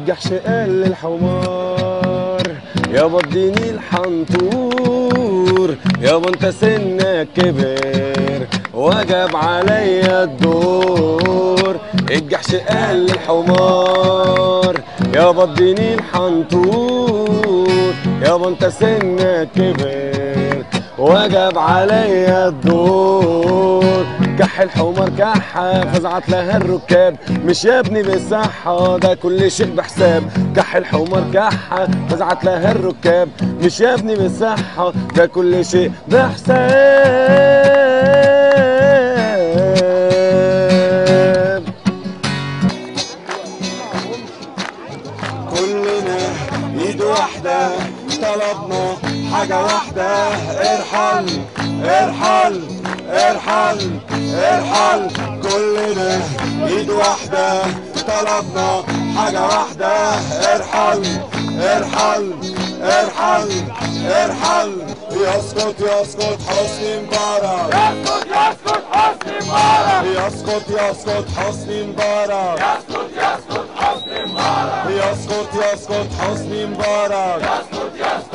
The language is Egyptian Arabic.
الجحش قال للحمار يابا اديني الحنطور يابا انت سنك كبر وجب عليا الدور الجحش قال للحمار يابا اديني الحنطور يابا انت سنك كبر وجب عليا الدور كح الحمار كحة فزعت لها الركاب مش يا ابني بالصحة ده كل شيء بحساب كح الحمار كحة فزعت لها الركاب مش يا ابني بالصحة ده كل شيء بحساب كلنا ايد واحدة طلبنا حاجة واحدة ارحل ارحل ارحل ارحل كلنا ايد واحدة طلبنا حاجة واحدة ارحل ارحل ارحل ارحل يسقط يسقط حسني مبارك يسقط يسقط حسني مبارك يسقط يسقط حسني مبارك يسقط يسقط حسني مبارك يسقط يسقط حسني مبارك يسقط يسقط